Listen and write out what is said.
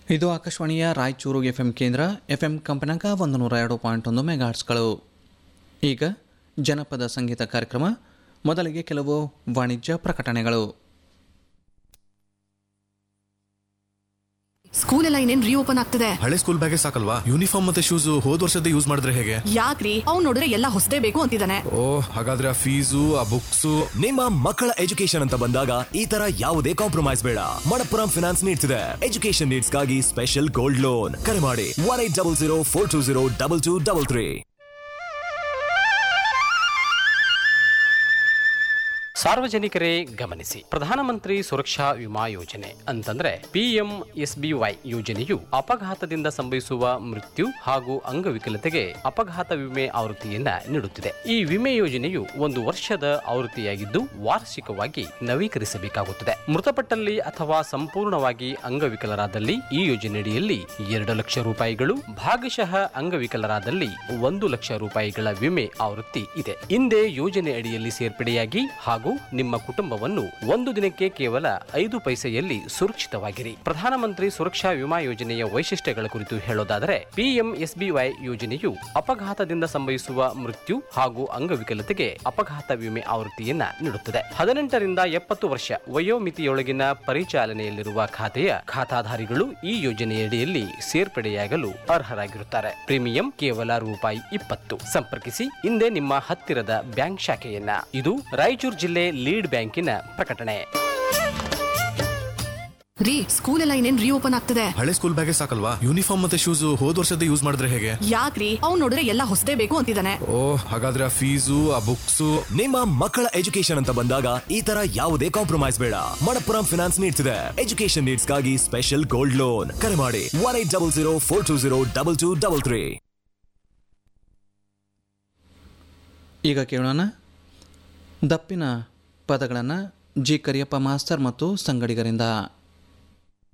ಇದು ಆಕಾಶವಾಣಿಯ Raichur F M ಕೇಂದ್ರ ಎಫ್ ಎಂ ಕಂಪನಾಂಕ ಒಂದು ನೂರ ಎರಡು ಪಾಯಿಂಟ್ ಒಂದು ಮೆಗಾಟ್ಸ್ಗಳು ಈಗ ಜನಪದ ಸಂಗೀತ ಕಾರ್ಯಕ್ರಮ ಮೊದಲಿಗೆ ಕೆಲವು ವಾಣಿಜ್ಯ ಪ್ರಕಟಣೆಗಳು ಸ್ಕೂಲ್ ಎಲ್ಲ ಇನ್ನೇನ್ ರೀಓಪನ್ ಆಗ್ತದೆ ಹಳೆ ಸ್ಕೂಲ್ ಬ್ಯಾಗೆ ಸಾಕಲ್ವಾ ಯೂನಿಫಾರ್ಮ್ ಮತ್ತೆ ಶೂಸ್ ಹೋದ್ ವರ್ಷದ ಯೂಸ್ ಮಾಡಿದ್ರೆ ಹೇಗೆ ಯಾಕ್ರಿ ಅವ್ನ್ ನೋಡಿದ್ರೆ ಎಲ್ಲ ಹೊಸದೇ ಬೇಕು ಅಂತಿದ್ದಾನೆ ಓ ಹಾಗಾದ್ರೆ ಆ ಫೀಸು ಆ ಬುಕ್ಸು ನಿಮ್ಮ ಮಕ್ಕಳ ಎಜುಕೇಶನ್ ಅಂತ ಬಂದಾಗ ಈ ತರ ಯಾವುದೇ ಕಾಂಪ್ರಮೈಸ್ ಬೇಡ ಮಣಪ್ಪುರಂ ಫಿನಾನ್ಸ್ ನೀಡ್ತಿದೆ ಎಜುಕೇಶನ್ ನೀಡ್ಸ್ಗಾಗಿ ಸ್ಪೆಷಲ್ ಗೋಲ್ಡ್ ಲೋನ್ ಕರೆ ಮಾಡಿ one eight double zero four two zero double two double three ಸಾರ್ವಜನಿಕರೇ ಗಮನಿಸಿ ಪ್ರಧಾನಮಂತ್ರಿ ಸುರಕ್ಷಾ ವಿಮಾ ಯೋಜನೆ ಅಂತಂದ್ರೆ ಪಿಎಂ ಎಸ್ಬಿವೈ ಯೋಜನೆಯು ಅಪಘಾತದಿಂದ ಸಂಭವಿಸುವ ಮೃತ್ಯು ಹಾಗೂ ಅಂಗವಿಕಲತೆಗೆ ಅಪಘಾತ ವಿಮೆ ಆವೃತ್ತಿಯನ್ನ ನೀಡುತ್ತಿದೆ ಈ ವಿಮೆ ಯೋಜನೆಯು ಒಂದು ವರ್ಷದ ಆವೃತ್ತಿಯಾಗಿದ್ದು ವಾರ್ಷಿಕವಾಗಿ ನವೀಕರಿಸಬೇಕಾಗುತ್ತದೆ ಮೃತಪಟ್ಟಲ್ಲಿ ಅಥವಾ ಸಂಪೂರ್ಣವಾಗಿ ಅಂಗವಿಕಲರಾದಲ್ಲಿ ಈ ಯೋಜನೆಯಡಿಯಲ್ಲಿ ಎರಡು ಲಕ್ಷ ರೂಪಾಯಿಗಳು ಭಾಗಶಃ ಅಂಗವಿಕಲರಾದಲ್ಲಿ ಒಂದು ಲಕ್ಷ ರೂಪಾಯಿಗಳ ವಿಮೆ ಆವೃತ್ತಿ ಇದೆ ಹಿಂದೆ ಯೋಜನೆ ಅಡಿಯಲ್ಲಿ ಸೇರ್ಪಡೆಯಾಗಿ ಹಾಗೂ ನಿಮ್ಮ ಕುಟುಂಬವನ್ನು ಒಂದು ದಿನಕ್ಕೆ ಕೇವಲ ಐದು ಪೈಸೆಯಲ್ಲಿ ಸುರಕ್ಷಿತವಾಗಿರಿ ಪ್ರಧಾನಮಂತ್ರಿ ಸುರಕ್ಷಾ ವಿಮಾ ಯೋಜನೆಯ ವೈಶಿಷ್ಟ್ಯಗಳ ಕುರಿತು ಹೇಳೋದಾದರೆ ಪಿಎಂಎಸ್ಬಿವೈ ಯೋಜನೆಯು ಅಪಘಾತದಿಂದ ಸಂಭವಿಸುವ ಮೃತ್ಯು ಹಾಗೂ ಅಂಗವಿಕಲತೆಗೆ ಅಪಘಾತ ವಿಮೆ ಆವೃತ್ತಿಯನ್ನ ನೀಡುತ್ತದೆ ಹದಿನೆಂಟರಿಂದ ಎಪ್ಪತ್ತು ವರ್ಷ ವಯೋಮಿತಿಯೊಳಗಿನ ಪರಿಚಾಲನೆಯಲ್ಲಿರುವ ಖಾತೆಯ ಖಾತಾಧಾರಿಗಳು ಈ ಯೋಜನೆಯಡಿಯಲ್ಲಿ ಸೇರ್ಪಡೆಯಾಗಲು ಅರ್ಹರಾಗಿರುತ್ತಾರೆ ಪ್ರೀಮಿಯಂ ಕೇವಲ ರೂಪಾಯಿ ಇಪ್ಪತ್ತು ಸಂಪರ್ಕಿಸಿ ಹಿಂದೆ ನಿಮ್ಮ ಹತ್ತಿರದ ಬ್ಯಾಂಕ್ ಶಾಖೆಯನ್ನ ಇದು ರಾಯಚೂರು ಜಿಲ್ಲೆ ಲೀಡ್ ಬ್ಯಾಂಕಿನ ಪ್ರಕಟಣೆ ರೀ ಸ್ಕೂಲ್ ಎಲ್ಲ ಇನ್ನೇನ್ ರೀಓಪನ್ ಆಗ್ತದೆ ಹಳೆ ಸ್ಕೂಲ್ ಬ್ಯಾಗೆ ಸಾಕಲ್ವಾ ಯೂನಿಫಾರ್ಮ್ ಮತ್ತೆ ಶೂಸ್ ಹೋದ್ ವರ್ಷದ ಯೂಸ್ ಮಾಡಿದ್ರೆ ಹೇಗೆ ಯಾಕ್ರಿ ಅವ್ನ್ ನೋಡಿದ್ರೆ ಎಲ್ಲ ಹೊಸದೇ ಬೇಕು ಅಂತಿದ್ದಾನೆ ಓ ಹಾಗಾದ್ರೆ ಆ ಫೀಸು ಆ ಬುಕ್ಸು ನಿಮ್ಮ ಮಕ್ಕಳ ಎಜುಕೇಶನ್ ಅಂತ ಬಂದಾಗ ಈ ತರ ಯಾವುದೇ ಕಾಂಪ್ರಮೈಸ್ ಬೇಡ ಮಣಪ್ಪುರಂ ಫಿನಾನ್ಸ್ ನೀಡ್ತಿದೆ ಎಜುಕೇಶನ್ ನೀಡ್ಸ್ಗಾಗಿ ಸ್ಪೆಷಲ್ ಗೋಲ್ಡ್ ಲೋನ್ ಕರೆ ಮಾಡಿ one eight double zero four two zero double two double three ಈಗ ಕೇಳೋಣ ದಪ್ಪಿನ ಪದಗಳನ್ನು ಜಿ ಕರಿಯಪ್ಪ ಮಾಸ್ತರ್ ಮತ್ತು ಸಂಗಡಿಗರಿಂದ